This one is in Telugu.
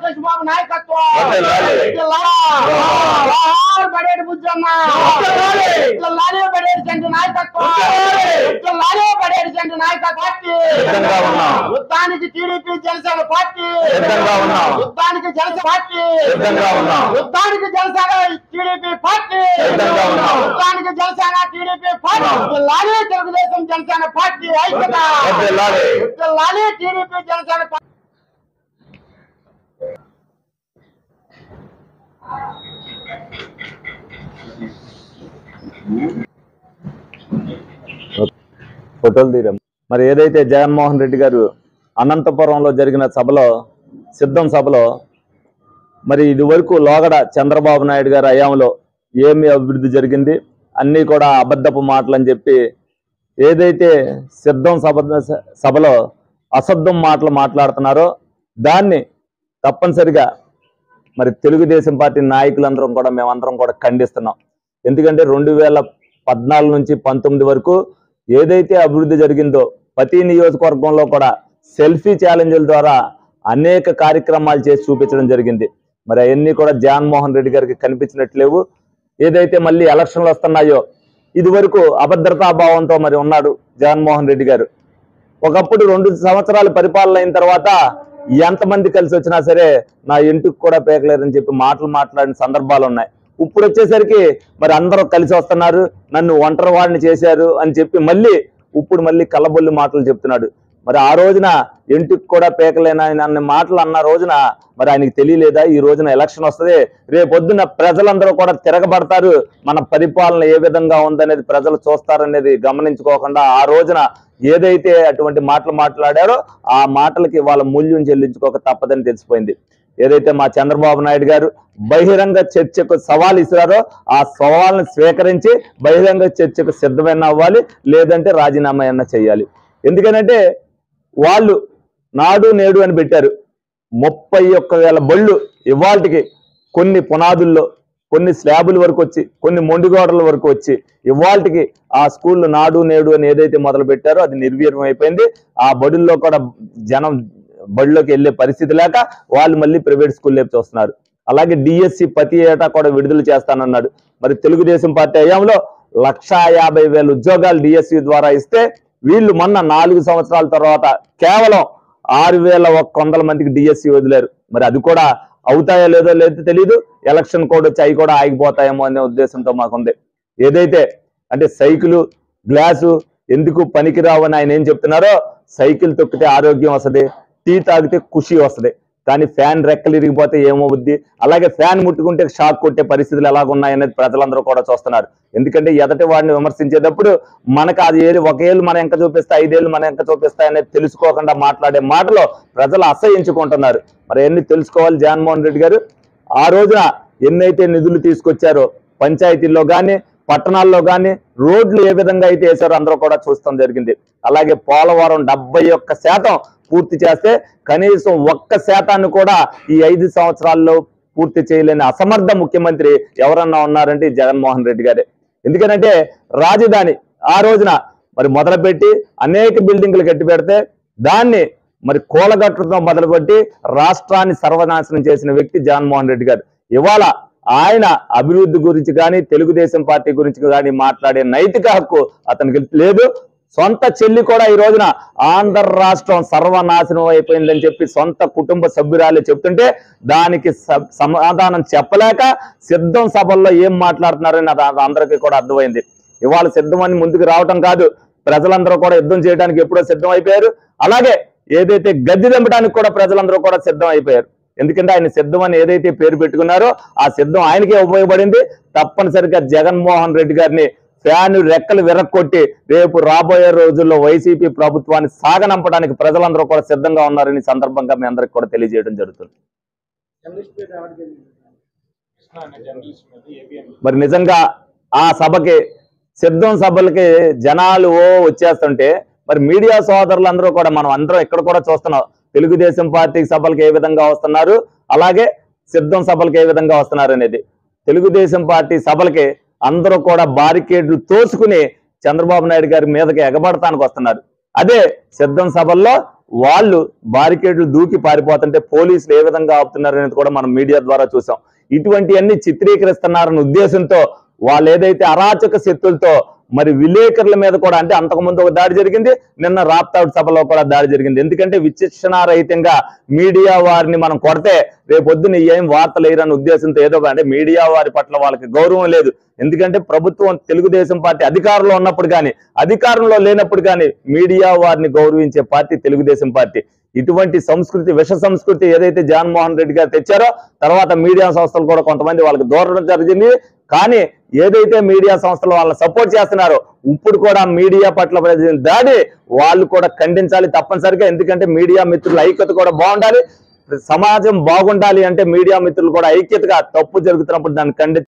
లోకేష్ బాబు నాయకత్వం వర్ధిల్లాలి. వర్ధిల్లాలి. జోహార్ బడేటి బుజ్జన్న వర్ధిల్లాలి బడేటి చంద్ర నాయకత్వం వర్ధిల్లాలి బడేటి చంద్ర నాయకత్వం పార్టీ సిద్ధంగా ఉన్నాం. యుద్ధానికి టీడీపీ జనసేన పార్టీ సిద్ధంగా ఉన్నాం. యుద్ధానికి జనసేన పార్టీ సిద్ధంగా ఉన్నాం. యుద్ధానికి జనసేన టీడీపీ పార్టీ సిద్ధంగా ఉన్నాం. యుద్ధానికి జనసేన టీడీపీ పార్టీ వర్ధిల్లాలి తెలుగుదేశం జనసేన పార్టీ ఐక్యత వర్ధిల్లాలి. వర్ధిల్లాలి టీడీపీ జనసేన పార్టీ ఫోటోలు తీరాం మరి ఏదైతే జగన్మోహన్ రెడ్డి గారు అనంతపురంలో జరిగిన సభలో సిద్ధం సభలో మరి ఇది వరకు లోగడ చంద్రబాబు నాయుడు గారి హయాంలో ఏమి అభివృద్ధి జరిగింది అన్నీ కూడా అబద్ధపు మాటలు అని చెప్పి ఏదైతే సిద్ధం సభ సభలో అసద్ధం మాటలు మాట్లాడుతున్నారో దాన్ని తప్పనిసరిగా మరి తెలుగుదేశం పార్టీ నాయకులందరం కూడా మేమందరం కూడా ఖండిస్తున్నాం ఎందుకంటే రెండు వేల పద్నాలుగు నుంచి పంతొమ్మిది వరకు ఏదైతే అభివృద్ధి జరిగిందో ప్రతి నియోజకవర్గంలో కూడా సెల్ఫీ ఛాలెంజ్ల ద్వారా అనేక కార్యక్రమాలు చేసి చూపించడం జరిగింది మరి అవన్నీ కూడా జగన్మోహన్ రెడ్డి గారికి కనిపించినట్లేవు ఏదైతే మళ్ళీ ఎలక్షన్లు వస్తున్నాయో ఇది వరకు అభద్రతా భావంతో మరి ఉన్నాడు జగన్మోహన్ రెడ్డి గారు ఒకప్పుడు రెండు సంవత్సరాల పరిపాలన అయిన తర్వాత ఎంతమంది కలిసి వచ్చినా సరే నా ఇంటికి కూడా పేకలేరని చెప్పి మాటలు మాట్లాడిన సందర్భాలు ఉన్నాయి ఇప్పుడు వచ్చేసరికి మరి అందరూ కలిసి వస్తున్నారు నన్ను ఒంటరి వాడిని చేశారు అని చెప్పి మళ్ళీ ఇప్పుడు మళ్ళీ కళ్ళబొల్లి మాటలు చెప్తున్నాడు మరి ఆ రోజున ఇంటికి కూడా పేకలేనా అన్న మాటలు అన్న రోజున మరి ఆయనకి తెలియలేదా ఈ రోజున ఎలక్షన్ వస్తుంది రేపొద్దున ప్రజలందరూ కూడా తిరగబడతారు మన పరిపాలన ఏ విధంగా ఉందనేది ప్రజలు చూస్తారనేది గమనించుకోకుండా ఆ రోజున ఏదైతే అటువంటి మాటలు మాట్లాడారో ఆ మాటలకి వాళ్ళ మూల్యం చెల్లించుకోక తప్పదని తెలిసిపోయింది ఏదైతే మా చంద్రబాబు నాయుడు గారు బహిరంగ చర్చకు సవాల్ ఇస్తారో ఆ సవాల్ని స్వీకరించి బహిరంగ చర్చకు సిద్ధమైన అవ్వాలి లేదంటే రాజీనామా అయినా చేయాలి ఎందుకనంటే వాళ్ళు నాడు నేడు అని పెట్టారు ముప్పై ఒక్క వేల బళ్ళు ఇవాళకి కొన్ని పునాదుల్లో కొన్ని స్లాబుల వరకు వచ్చి కొన్ని మొండిగోడల వరకు వచ్చి ఇవాళకి ఆ స్కూల్ నాడు నేడు అని ఏదైతే మొదలు పెట్టారో అది నిర్వీర్యం అయిపోయింది ఆ బడుల్లో కూడా జనం బడిలోకి వెళ్ళే పరిస్థితి లేక వాళ్ళు మళ్ళీ ప్రైవేట్ స్కూల్ లేపు చూస్తున్నారు అలాగే డిఎస్సి ప్రతి ఏటా కూడా విడుదల చేస్తానన్నాడు మరి తెలుగుదేశం పార్టీ హయాంలో లక్షా యాభై వేల ఉద్యోగాలు డిఎస్సి ద్వారా ఇస్తే వీళ్ళు మొన్న నాలుగు సంవత్సరాల తర్వాత కేవలం ఆరు వేల ఒక్క వందల మందికి డిఎస్సి వదిలేరు మరి అది కూడా అవుతాయో లేదో లేదో తెలియదు ఎలక్షన్ కోడ్ వచ్చి అవి కూడా ఆగిపోతాయేమో అనే ఉద్దేశంతో మాకుంది ఏదైతే అంటే సైకిల్ గ్లాసు ఎందుకు పనికిరావు అని ఆయన ఏం చెప్తున్నారో సైకిల్ తొక్కితే ఆరోగ్యం వస్తుంది టీ తాగితే ఖుషి వస్తుంది కానీ ఫ్యాన్ రెక్కలు ఇరిగిపోతే ఏమవుద్ది అలాగే ఫ్యాన్ ముట్టుకుంటే షాక్ కొట్టే పరిస్థితులు ఎలాగున్నాయనేది ప్రజలందరూ కూడా చూస్తున్నారు ఎందుకంటే ఎదటి వాడిని విమర్శించేటప్పుడు మనకు అది ఏళ్ళు ఒక ఏళ్ళు మన ఎంక చూపిస్తే ఐదేళ్ళు మన ఎంక చూపిస్తాయి అనేది తెలుసుకోకుండా మాట్లాడే మాటలో ప్రజలు అసహించుకుంటున్నారు మరి ఎన్ని తెలుసుకోవాలి జగన్మోహన్ రెడ్డి గారు ఆ రోజున ఎన్నైతే నిధులు తీసుకొచ్చారో పంచాయతీల్లో కానీ పట్టణాల్లో కానీ రోడ్లు ఏ విధంగా అయితే వేశారో అందరూ కూడా చూస్తాం జరిగింది అలాగే పోలవరం డెబ్బై ఒక్క శాతం పూర్తి చేస్తే కనీసం ఒక్క శాతాన్ని కూడా ఈ ఐదు సంవత్సరాల్లో పూర్తి చేయలేని అసమర్థ ముఖ్యమంత్రి ఎవరన్నా ఉన్నారంటే ఈ జగన్మోహన్ రెడ్డి గారే ఎందుకనంటే రాజధాని ఆ రోజున మరి మొదలుపెట్టి అనేక బిల్డింగ్లు కట్టి పెడితే దాన్ని మరి కూలగట్టుతో మొదలుపెట్టి రాష్ట్రాన్ని సర్వనాశనం చేసిన వ్యక్తి జగన్మోహన్ రెడ్డి గారు ఇవాళ ఆయన అభివృద్ధి గురించి కానీ తెలుగుదేశం పార్టీ గురించి కానీ మాట్లాడే నైతిక హక్కు అతనికి లేదు సొంత చెల్లి కూడా ఈ రోజున ఆంధ్ర రాష్ట్రం సర్వనాశనం అయిపోయిందని చెప్పి సొంత కుటుంబ సభ్యురాలే చెప్తుంటే దానికి స- సమాధానం చెప్పలేక సిద్ధం సభల్లో ఏం మాట్లాడుతున్నారని అది అందరికీ కూడా అర్థమైంది ఇవాళ సిద్ధం అని ముందుకు రావటం కాదు ప్రజలందరూ కూడా యుద్ధం చేయడానికి ఎప్పుడో సిద్ధం అయిపోయారు అలాగే ఏదైతే గద్దె దింపడానికి కూడా ప్రజలందరూ కూడా సిద్ధం అయిపోయారు ఎందుకంటే ఆయన సిద్ధం అని ఏదైతే పేరు పెట్టుకున్నారో ఆ సిద్ధం ఆయనకే ఉపయోగపడింది తప్పనిసరిగా జగన్మోహన్ రెడ్డి గారిని ఫ్యాన్ రెక్కలు విరక్కొట్టి రేపు రాబోయే రోజుల్లో వైసీపీ ప్రభుత్వాన్ని సాగనంపడానికి ప్రజలందరూ కూడా సిద్ధంగా ఉన్నారని ఈ సందర్భంగా మీ అందరికి కూడా తెలియజేయడం జరుగుతుంది మరి నిజంగా ఆ సభకి సిద్ధం సభలకి జనాలు ఓ వచ్చేస్తుంటే మరి మీడియా సోదరులందరూ కూడా మనం అందరం ఇక్కడ కూడా చూస్తున్నాం తెలుగుదేశం పార్టీ సభలకు ఏ విధంగా వస్తున్నారు అలాగే సిద్ధం సభలకు ఏ విధంగా వస్తున్నారు అనేది తెలుగుదేశం పార్టీ సభలకి అందరూ కూడా బారికేడ్లు తోసుకుని చంద్రబాబు నాయుడు గారి మీదకి ఎగబడటానికి వస్తున్నారు అదే సిద్ధం సభల్లో వాళ్ళు బారికేడ్లు దూకి పారిపోతుంటే పోలీసులు ఏ విధంగా ఆపుతున్నారు అనేది కూడా మనం మీడియా ద్వారా చూసాం ఇటువంటివన్నీ చిత్రీకరిస్తున్నారన్న ఉద్దేశంతో వాళ్ళు ఏదైతే అరాచక శక్తులతో మరి విలేకరుల మీద కూడా అంటే అంతకుముందు ఒక దాడి జరిగింది నిన్న రాప్తాడు సభలో కూడా దాడి జరిగింది ఎందుకంటే విచక్షణారహితంగా మీడియా వారిని మనం కొడితే రేపొద్దున ఏం వార్తలు వేయరని ఉద్దేశంతో ఏదో ఒక- అంటే మీడియా వారి పట్ల వాళ్ళకి గౌరవం లేదు ఎందుకంటే ప్రభుత్వం తెలుగుదేశం పార్టీ అధికారంలో ఉన్నప్పుడు కానీ అధికారంలో లేనప్పుడు కానీ మీడియా వారిని గౌరవించే పార్టీ తెలుగుదేశం పార్టీ ఇటువంటి సంస్కృతి విష సంస్కృతి ఏదైతే జగన్మోహన్ రెడ్డి గారు తెచ్చారో తర్వాత మీడియా సంస్థలు కూడా కొంతమంది వాళ్ళకి దూరడం జరిగింది కానీ ఏదైతే మీడియా సంస్థలు వాళ్ళని సపోర్ట్ చేస్తున్నారో ఇప్పుడు కూడా మీడియా పట్ల జరిగిన దాడి వాళ్ళు కూడా ఖండించాలి తప్పనిసరిగా ఎందుకంటే మీడియా మిత్రుల ఐక్యత కూడా బాగుండాలి సమాజం బాగుండాలి అంటే మీడియా మిత్రులు కూడా ఐక్యతగా తప్పు జరుగుతున్నప్పుడు దాన్ని ఖండి